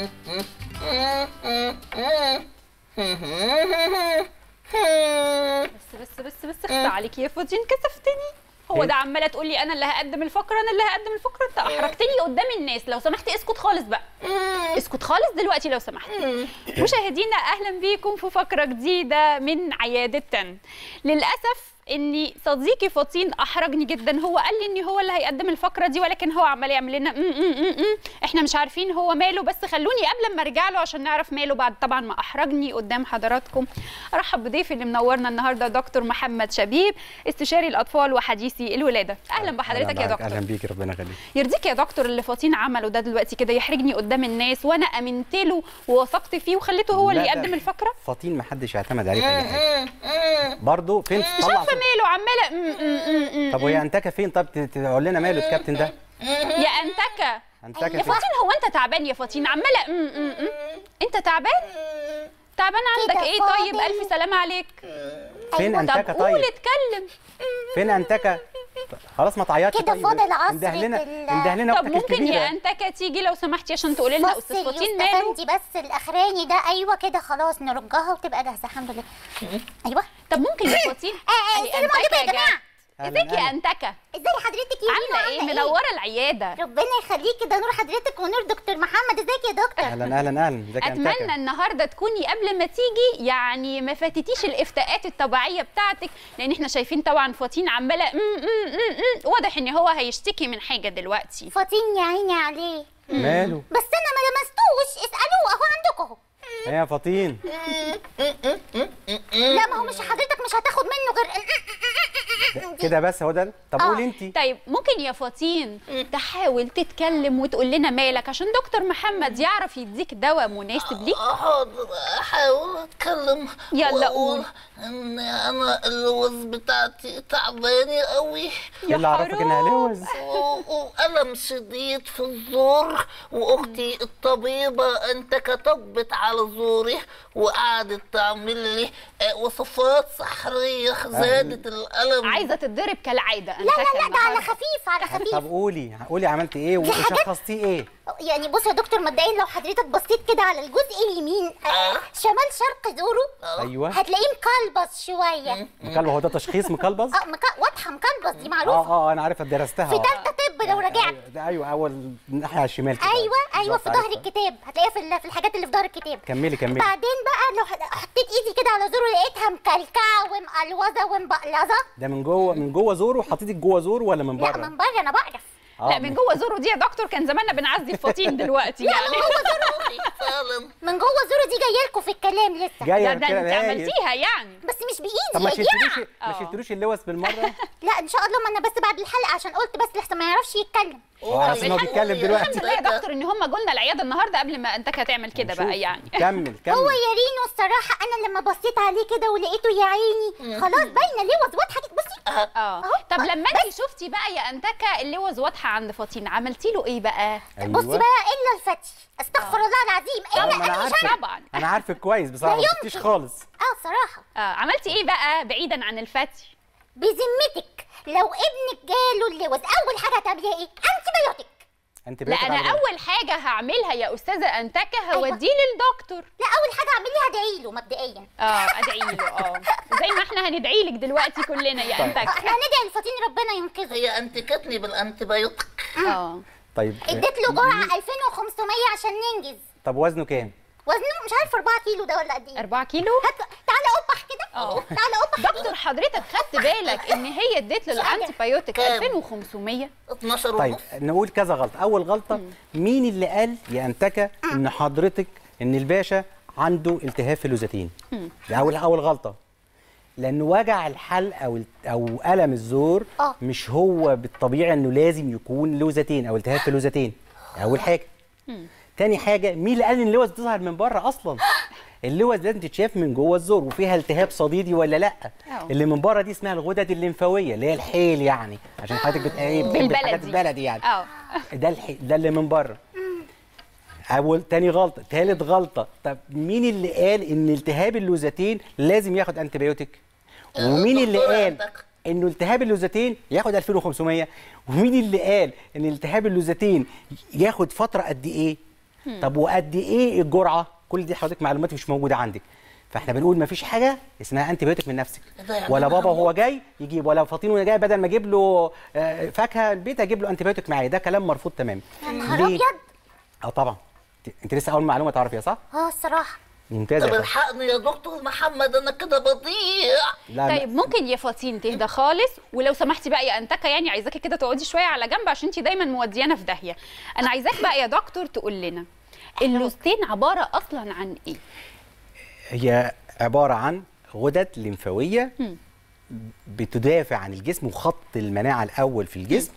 بس بس بس بس اخفى عليك يا فوزي كسفتني هو ده عماله تقول لي انا اللي هقدم الفقره انا اللي هقدم الفقره انت احرجتني قدام الناس لو سمحت اسكت خالص بقى اسكت خالص دلوقتي لو سمحت مشاهدينا اهلا بيكم في فقره جديده من عياده تن للاسف اني صديقي فطين احرجني جدا هو قال لي ان هو اللي هيقدم الفقره دي ولكن هو عمال يعمل لنا م -م -م -م. احنا مش عارفين هو ماله بس خلوني قبل ما ارجع له عشان نعرف ماله بعد طبعا ما احرجني قدام حضراتكم ارحب بضيفي اللي منورنا النهارده دكتور محمد شبيب استشاري الاطفال وحديثي الولاده اهلا بحضرتك يا دكتور اهلا بيك ربنا يخليك يرضيك يا دكتور اللي فطين عمله ده دلوقتي كده يحرجني قدام الناس وانا امنت له ووثقت فيه وخليته هو اللي لا، ده يقدم الفقره فطين ما حدش يعتمد عليه في اي حاجه برضه فين مش طلع عارفه صوت. ماله عماله م- م- م- م. طب وهي انتكه فين طب ت- تقول لنا ماله الكابتن ده يا انتكه انتكه يا فين فاطين هو انت تعبان يا فاطين عماله م -م -م. انت تعبان تعبان عندك كده ايه طيب فاضل. الف سلامه عليك فين طب انتكه قول طيب اتكلم فين انتكه خلاص ما تعيطش كده طيب فاضل عصرة اندهلنا ال- اندهلنا طب اختك ممكن يا الكبيره انتكه تيجي لو سمحتي عشان تقولي لنا بص استاذ فاطين يوسف ماله افندي بس الاخراني ده ايوه كده خلاص نرجها وتبقى جاهزه الحمد لله ايوه طب ممكن يا فاطين آه، آه، أدي السلام عليكم يا جماعة. أهلاً، ازيك يا أهلاً. انتكه ازاي حضرتك يا ريما عامله ايه منوره العياده ربنا يخليكي ده نور حضرتك ونور دكتور محمد ازيك يا دكتور اهلا اهلا اهلا ازيك يا اتمنى انتكه النهارده تكوني قبل ما تيجي يعني ما فاتتيش الافتاءات الطبيعيه بتاعتك لان احنا شايفين طبعا فاطين عماله م- م- م- م. واضح ان هو هيشتكي من حاجه دلوقتي فاطين يا عيني عليه ماله بس انا ما لمستوش اسالوه اهو عندكم اهو ايه يا فطين لا ما هو مش حضرتك مش هتاخد منه غير ده- كده بس هو ده طب آه. قولي انت طيب ممكن يا فاطين تحاول تتكلم وتقول لنا مالك عشان دكتور محمد يعرف يديك دواء مناسب ليك حاضر احاول اتكلم يلا وأقول قول. ان انا اللوز بتاعتي تعبانه قوي ايه اللي عرفك انها لوز و- والم شديد في الزور واختي الطبيبه انت كتبت على زوري وقعدت تعمل لي آه، وصفات سحريه زادت الالم عايزه تتضرب كالعاده لا لا لا ده على خفيف على خفيف طب قولي قولي عملتي ايه وشخصتيه ايه يعني بص يا دكتور مبدئيا لو حضرتك بصيت كده على الجزء اليمين آه، شمال شرق زوره ايوه هتلاقيه مكلبص شويه مكلبز هو ده تشخيص مكلبز اه مك... واضحه مكلبص دي اه معروفه اه انا عارفه درستها في آه. ثالثه طب لو رجعت ايوه ده ايوه اول ناحيه على الشمال كده ايوه ايوه في بالظبط، ظهر عارفها. الكتاب هتلاقيها في ال- في الحاجات اللي في ظهر الكتاب كملي كملي بعدين بقى لو ح- حطيت ايدي كده على زوره لقيتها مكلكعه ومقلوظه ومبقلظه ده من جوه من جوه زوره حطيتك جوه زوره ولا من لا بره من بره انا بعرف آه، لا من جوه زوره دي يا دكتور كان زماننا بنعزي فاطين دلوقتي يعني فعلا من جوه زوره دي جايه لكم في الكلام لسه جايه ده, ده كده انت باين. عملتيها يعني بس مش طب بايدي ما يا شلتلوش جماعه ما آه. شلتلوش اللوز بالمره لا ان شاء الله ما انا بس بعد الحلقه عشان قلت بس لحسن ما يعرفش يتكلم هو عارف ان هو بيتكلم دلوقتي الحمد لله يا دكتور ان هم جولنا العياده النهارده قبل ما انت هتعمل كده شوف. بقى يعني كمل كمل هو يا رينو الصراحه انا لما بصيت عليه كده ولقيته يا عيني خلاص باينه ليه واضحه كده بصي اه طب لما انت شفتي بقى يا انتكه اللوز واضحه عند فاطين عملتي له ايه بقى بصي بقى الا الفتي استغفر الله العظيم آه، انا ما انا انا مش عارفك طبعا. انا عارفك كويس بصراحه ما لا شفتيش يمكن. خالص اه صراحه اه عملتي ايه بقى بعيدا عن الفتي بذمتك لو ابنك جاله اللوز اول حاجه هتعمليها ايه انتي بايوتيك انت لا بقيتي انا على بالك. اول حاجه هعملها يا استاذه انتكه هوديه للدكتور لا اول حاجه اعمليها ادعي له مبدئيا اه ادعي له اه زي ما احنا هندعي لك دلوقتي كلنا يا انتكه احنا هندعي لفاطين ربنا ينقذه هي انتكتني بالانتبيوتيك اه طيب اديت له جرعه 2500 عشان ننجز طب وزنه كام وزنه مش عارف 4 كيلو ده ولا قد ايه 4 كيلو هات تعالى قبح كده اه. تعالى قبح دكتور حضرتك خدت بالك ان هي اديت له الانتيبيوتيك كام؟ 2500 12 طيب ونص نقول كذا غلطه اول غلطه مين اللي قال يا انتكه ان حضرتك ان الباشا عنده التهاب في اللوزتين ده اول اول غلطه لان وجع الحلق او او الم الزور اه. مش هو بالطبيعي انه لازم يكون لوزتين او التهاب في اللوزتين اول حاجه تاني حاجه مين اللي قال ان اللوز تظهر من بره اصلا اللوز لازم تتشاف من جوه الزور وفيها التهاب صديدي ولا لا اه. اللي من بره دي اسمها الغدد الليمفاويه اللي هي الحيل يعني عشان حضرتك بت... ايه بتحب الحاجات بالبلدي البلدي يعني اه ده الحي... ده اللي من بره اول تاني غلطه تالت غلطه طب مين اللي قال ان التهاب اللوزتين لازم ياخد انتبيوتيك ومين اللي دكتورة قال عندك. انه التهاب اللوزتين ياخد 2500 ومين اللي قال ان التهاب اللوزتين ياخد فتره قد ايه طب وقد ايه الجرعه كل دي حضرتك معلومات مش موجوده عندك فاحنا بنقول مفيش حاجه اسمها انتي بيوتيك من نفسك ده يعني ولا أنا بابا هموت. هو جاي يجيب ولا فاطين وهو جاي بدل ما اجيب له آه، فاكهه البيت اجيب له انتي بيوتيك معايا ده كلام مرفوض تماما يا نهار ليه؟ ابيض اه طبعا انت- انت لسه اول معلومه تعرفيها صح اه الصراحه ممتازه طب يا فاطمة. الحقني يا دكتور محمد انا كده بضيع لا لا. طيب ممكن يا فاطين تهدى خالص ولو سمحتي بقى يا انتكه يعني عايزاكي كده تقعدي شويه على جنب عشان انت دايما موديانا في داهيه انا عايزاك بقى يا دكتور تقول لنا اللوستين عباره اصلا عن ايه هي عباره عن غدد لمفاويه بتدافع عن الجسم وخط المناعه الاول في الجسم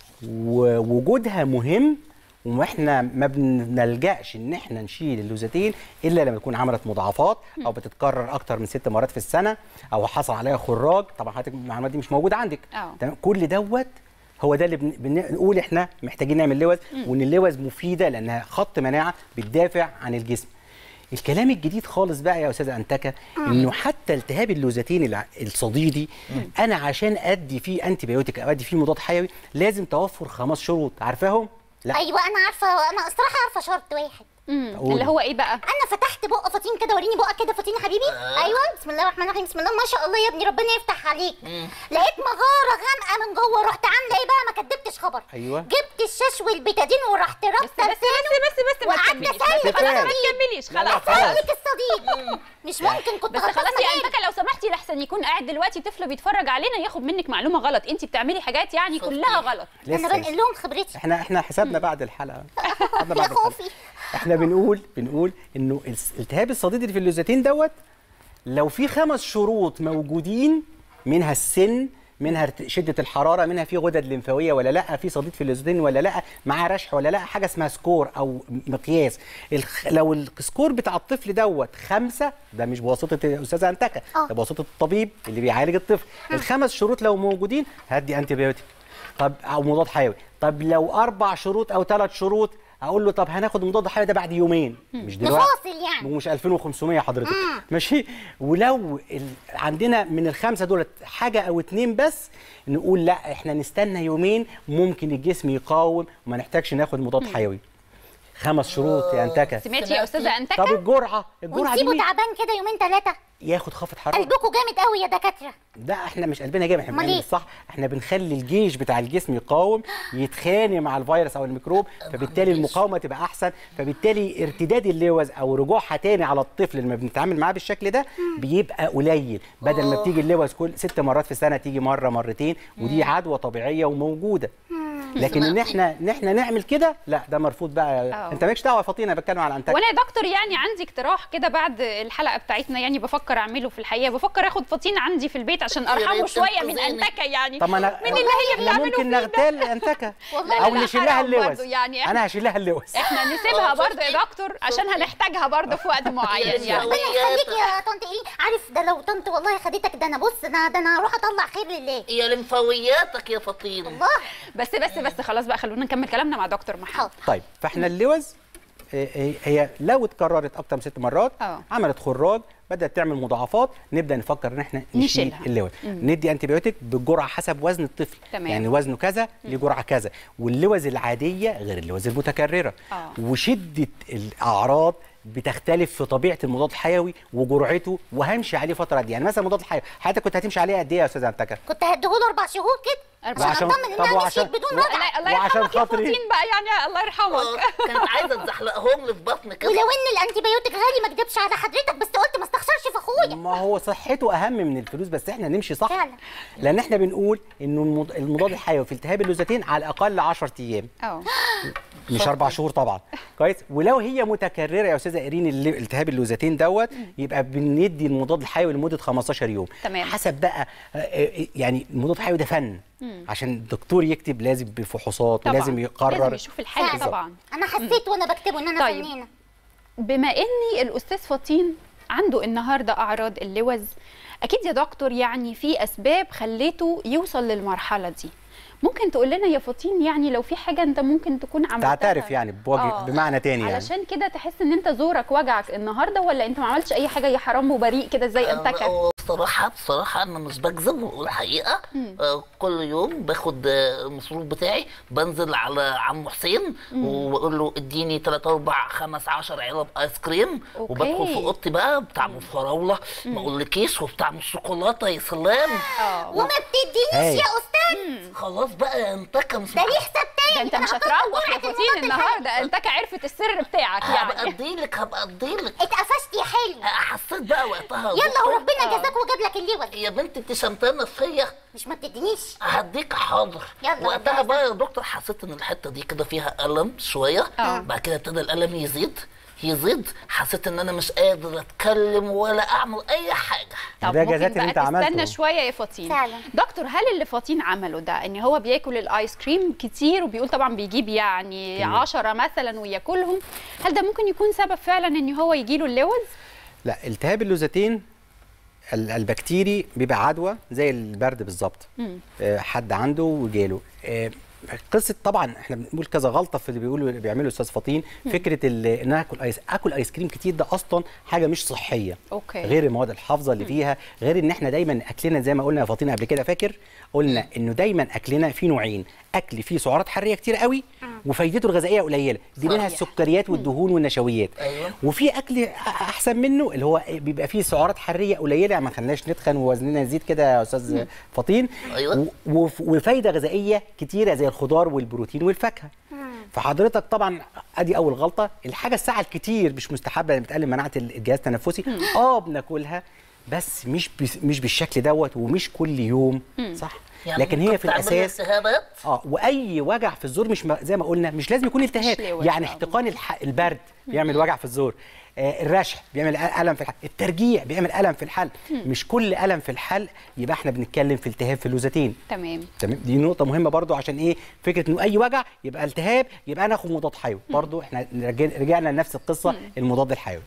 ووجودها مهم واحنا ما بنلجاش ان احنا نشيل اللوزتين الا لما تكون عملت مضاعفات او بتتكرر اكتر من ست مرات في السنه او حصل عليها خراج طبعا حضرتك المعلومات دي مش موجوده عندك آه. تمام كل دوت هو ده اللي بن- بنقول احنا محتاجين نعمل لوز وان اللوز مفيده لانها خط مناعه بتدافع عن الجسم الكلام الجديد خالص بقى يا استاذه انتكه انه حتى التهاب اللوزتين الع- الصديدي انا عشان ادي فيه انتي بيوتيك او ادي فيه مضاد حيوي لازم توفر خمس شروط عارفاهم لا ايوه انا عارفه انا الصراحه عارفه شرط واحد مم. قولي. اللي هو ايه بقى انا فتحت بق فاطين كده وريني بقك كده فاطين يا حبيبي ايوه بسم الله الرحمن الرحيم بسم الله ما شاء الله يا ابني ربنا يفتح عليك لقيت مغاره غامقه من جوه رحت عامله ايه بقى ما كدبتش خبر أيوة. جبت الشاش والبيتادين ورحت بس رابطه بس بس بس بس ما وقعدت تكمليش أسلك بس خلاص ما كفاية. تكمليش لا، لا، خلاص خلاص. لك الصديق مش ممكن كنت بس غلطانة خلاص يا مكاني. انتكه لو سمحتي لحسن يكون قاعد دلوقتي طفل بيتفرج علينا ياخد منك معلومه غلط انت بتعملي حاجات يعني كلها غلط انا لسه بنقل لهم خبرتي احنا احنا حسابنا بعد الحلقه حسابنا يا بعد الحلقة. خوفي احنا بنقول بنقول انه الس- التهاب الصديد اللي في اللوزتين دوت لو في خمس شروط موجودين منها السن منها ارت- شده الحراره منها في غدد لمفاويه ولا لا في صديد في اللوزتين ولا لا معاه رشح ولا لا حاجه اسمها سكور او مقياس الخ... لو السكور بتاع الطفل دوت خمسة ده مش بواسطه الاستاذه انتكه آه. ده بواسطه الطبيب اللي بيعالج الطفل الخمس شروط لو موجودين هدي انتي بيوتيك طب او مضاد حيوي طب لو اربع شروط او ثلاث شروط اقول له طب هناخد المضاد الحيوي ده بعد يومين مش دلوقتي نفاصل يعني. ومش 2500 حضرتك ماشي ولو ال... عندنا من الخمسه دولت حاجه او اتنين بس نقول لا احنا نستنى يومين ممكن الجسم يقاوم وما نحتاجش ناخد مضاد حيوي خمس شروط يا انتكه سمعتي يا استاذه طب انتكه الجرعه الجرعه دي ونسيبه مين؟ تعبان كده يومين ثلاثه ياخد خفض حراره قلبكم جامد قوي يا دكاتره ده احنا مش قلبنا جامد احنا أمال بنعمل إيه؟ الصح احنا بنخلي الجيش بتاع الجسم يقاوم يتخانق مع الفيروس او الميكروب فبالتالي المقاومه تبقى احسن فبالتالي ارتداد اللوز او رجوعها تاني على الطفل لما بنتعامل معاه بالشكل ده بيبقى قليل بدل ما بتيجي اللوز كل ست مرات في السنه تيجي مره مرتين ودي عدوى طبيعيه وموجوده لكن ان احنا ان احنا نعمل كده لا ده مرفوض بقى أه. انت مالكش دعوه يا فاطمه انا بتكلم على انتاج وانا يا دكتور يعني عندي اقتراح كده بعد الحلقه بتاعتنا يعني بفكر اعمله في الحقيقه بفكر اخد فطين عندي في البيت عشان ارحمه ريت شويه من تنقذيني. انتكه يعني طب ما انا من اللي هي احنا بتعمله ممكن فينا. نغتال انتكه والله او لا، نشيل لها حرام اللوز برضو يعني. انا هشيل لها اللوز احنا نسيبها آه، برضه يا دكتور عشان هنحتاجها برضه في وقت معين يا يعني ربنا يخليك يا طنط ايه عارف ده لو طنط والله خدتك ده انا بص انا ده انا هروح اطلع خير لله يا لمفاوياتك يا فطين الله بس بس بس خلاص بقى خلونا نكمل كلامنا مع دكتور محمد حاضر طيب فاحنا اللوز آه، آه، هي لو اتكررت اكتر من ست مرات آه. عملت خراج بدات تعمل مضاعفات نبدا نفكر ان احنا نشيل نشيلها. اللوز ندي انتي بيوتيك بالجرعه حسب وزن الطفل تمام. يعني وزنه كذا ليه جرعه كذا واللوز العاديه غير اللوز المتكرره آه. وشده الاعراض بتختلف في طبيعه المضاد الحيوي وجرعته وهمشي عليه فتره دي يعني مثلا المضاد الحيوي حضرتك كنت هتمشي عليه قد ايه يا استاذ انتكه كنت هديهوله اربع شهور كده أربع عشان وعشان- اطمن طب انها وعشان- مشيت بدون و- وجع لا الله وعشان يرحمك يا خاطري- فطين بقى يعني الله يرحمك آه، كانت عايزه تزحلقهم لي في بطن كده ولو ان الانتي بيوتيك غالي ما اكدبش على حضرتك بس قلت ما استخسرش في اخويا ما هو صحته اهم من الفلوس بس احنا نمشي صح فعلا. لان احنا بنقول انه المض- المضاد الحيوي في التهاب اللوزتين على الاقل 10 ايام اه مش اربع شهور طبعا كويس ولو هي متكرره يا استاذه ايرين اللي- التهاب اللوزتين دوت يبقى بندي المضاد الحيوي لمده 15 يوم تمام. حسب بقى آه، آه، يعني المضاد الحيوي ده فن عشان الدكتور يكتب لازم بفحوصات طبعا ولازم يقرر لازم يشوف الحاله فعلا. طبعا انا حسيت وانا بكتبه ان انا طيب. فنانه بما اني الاستاذ فطين عنده النهارده اعراض اللوز اكيد يا دكتور يعني في اسباب خليته يوصل للمرحله دي ممكن تقول لنا يا فطين يعني لو في حاجه انت ممكن تكون عملتها تعترف يعني بوجه آه. بمعنى تاني يعني علشان كده تحس ان انت زورك وجعك النهارده ولا انت ما عملتش اي حاجه يا حرام وبريء كده زي انتكه هو بصراحة بصراحة أنا مش بكذب وأقول الحقيقة آه كل يوم باخد آه، المصروف بتاعي بنزل على عم حسين وبقول له اديني 3 4 5 10 علب ايس كريم أوكي. وبدخل في اوضتي بقى بتاع من فراولة ما اقولكيش وبتاع من الشوكولاتة يا سلام اه وما بتدينيش هاي. يا استاذ خلاص بقى يا انتكه مش ده ليه حساب ده تاني انت أنا مش هحط هتروح جرعة يا فوتين المضاد النهارده انت عرفت السر بتاعك هبقى يعني اديلك هبقى اديلك اتقفشت يا حلو حسيت بقى وقتها يا يلا دكتور. وربنا آه. جزاك وجاب لك الليول يا بنتي انت شمتانه فيا مش ما بتدينيش هديك حاضر يلا وقتها ربنا بقى يا دكتور حسيت ان الحته دي كده فيها الم شويه آه. بعد كده ابتدى الالم يزيد يزيد حسيت ان انا مش قادر اتكلم ولا اعمل اي حاجه طب ده ممكن جزات اللي بقى انت عملته. تستنى شويه يا فاطين فعلا. دكتور هل اللي فاطين عمله ده ان هو بياكل الايس كريم كتير وبيقول طبعا بيجيب يعني عشرة مثلا وياكلهم هل ده ممكن يكون سبب فعلا ان هو يجيله اللوز لا التهاب اللوزتين ال- البكتيري بيبقى عدوى زي البرد بالظبط آه، حد عنده وجاله آه، قصه طبعا احنا بنقول كذا غلطه في اللي بيقولوا اللي بيعملوا الاستاذ فاطين فكره ال- ان انا اكل ايس اكل ايس كريم كتير ده اصلا حاجه مش صحيه أوكي. غير المواد الحافظه اللي فيها غير ان احنا دايما اكلنا زي ما قلنا يا فاطين قبل كده فاكر قلنا انه دايما اكلنا فيه نوعين اكل فيه سعرات حراريه كتير قوي وفايدته الغذائيه قليله دي منها صحيح. السكريات والدهون والنشويات أيوة. وفي اكل احسن منه اللي هو بيبقى فيه سعرات حراريه قليله ما خلناش نتخن ووزننا يزيد كده يا استاذ فاطين أيوة. و- وف- وفايده غذائيه كتيره زي الخضار والبروتين والفاكهه فحضرتك طبعا ادي اول غلطه الحاجه الساعه الكتير مش مستحبه اللي بتقلل مناعه الجهاز التنفسي اه بناكلها بس مش بس مش بالشكل دوت ومش كل يوم صح لكن ممكن هي في تعمل لي الاساس التهابات اه واي وجع في الزور مش م- زي ما قلنا مش لازم يكون التهاب مش لوز، يعني آه. احتقان الح... البرد بيعمل وجع في الزور آه الرشح بيعمل أ- الم في الحلق الترجيع بيعمل الم في الحلق مش كل الم في الحلق يبقى احنا بنتكلم في التهاب في اللوزتين تمام تمام دي نقطه مهمه برضو عشان ايه فكره انه اي وجع يبقى التهاب يبقى انا اخد مضاد حيوي برضو احنا رجع- رجعنا لنفس القصه المضاد الحيوي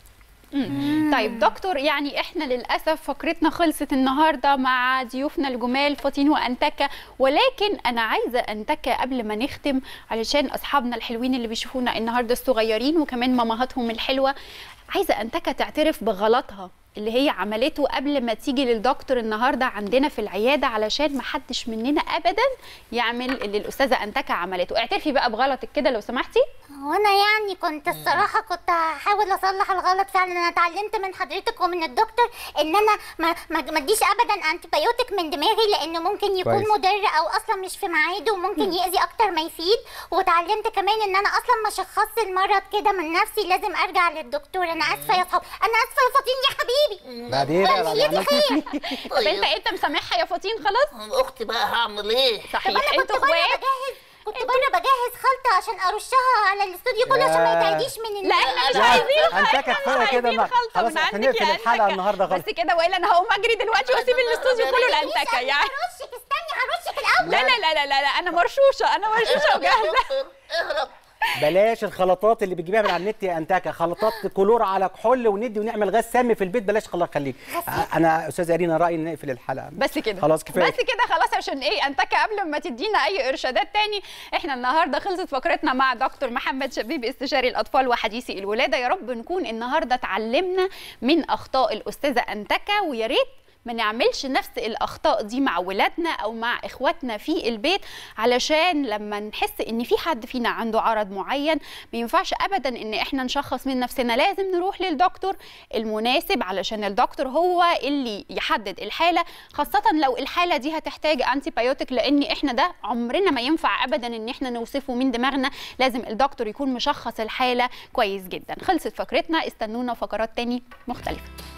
طيب دكتور يعني احنا للاسف فقرتنا خلصت النهارده مع ضيوفنا الجمال فاطين وانتكه ولكن انا عايزه انتكه قبل ما نختم علشان اصحابنا الحلوين اللي بيشوفونا النهارده الصغيرين وكمان مامهاتهم الحلوه عايزه انتكه تعترف بغلطها اللي هي عملته قبل ما تيجي للدكتور النهارده عندنا في العياده علشان ما حدش مننا ابدا يعمل اللي الاستاذه انتكه عملته اعترفي بقى بغلطك كده لو سمحتي وانا يعني كنت الصراحه كنت هحاول اصلح الغلط فعلا انا اتعلمت من حضرتك ومن الدكتور ان انا ما ما ما اديش ابدا انتي بايوتيك من دماغي لانه ممكن يكون كويس. مضر او اصلا مش في ميعاده وممكن يأذي اكتر ما يفيد واتعلمت كمان ان انا اصلا ما شخصت المرض كده من نفسي لازم ارجع للدكتور انا اسفه يا صحاب انا اسفه يا فاطين يا حبيبي بعدين بقى بعد نفسيتي عملت خير. طب طيب انت انت مسامحها يا فاطين خلاص اختي بقى هعمل ايه طب صحيح انا كنت انتوا بره اخوات بجهز كنت بره بجهز خلطه عشان ارشها على الاستوديو كله عشان ما يا- يتعديش من ال- لا احنا مش لا، عايزين أنتكة احنا كفاية مش كده عايزين بقى. خلطة خلاص من احنا عندك نقفل يا الحلقة أنتكة. النهاردة خلاص. بس كده والا انا هقوم اجري دلوقتي واسيب الاستوديو كله لانتكه يعني هرشك استني هرشك الاول لا لا لا لا لا, لا انا مرشوشه انا مرشوشه يا وجاهزه دكتور اهرب بلاش الخلطات اللي بتجيبها من على النت يا انتكه خلطات كلور على كحول وندي ونعمل غاز سم في البيت بلاش الله يخليك انا استاذه ارينا رايي نقفل الحلقه بس كده خلاص كفايه بس كده خلاص عشان ايه انتكه قبل ما تدينا اي ارشادات تاني احنا النهارده خلصت فقرتنا مع دكتور محمد شبيب استشاري الاطفال وحديثي الولاده يا رب نكون النهارده اتعلمنا من اخطاء الاستاذه انتكه ويا ريت ما نعملش نفس الاخطاء دي مع ولادنا او مع اخواتنا في البيت علشان لما نحس ان في حد فينا عنده عرض معين ما ينفعش ابدا ان احنا نشخص من نفسنا لازم نروح للدكتور المناسب علشان الدكتور هو اللي يحدد الحاله خاصه لو الحاله دي هتحتاج انتي بايوتيك لان احنا ده عمرنا ما ينفع ابدا ان احنا نوصفه من دماغنا لازم الدكتور يكون مشخص الحاله كويس جدا خلصت فقرتنا استنونا فقرات تاني مختلفه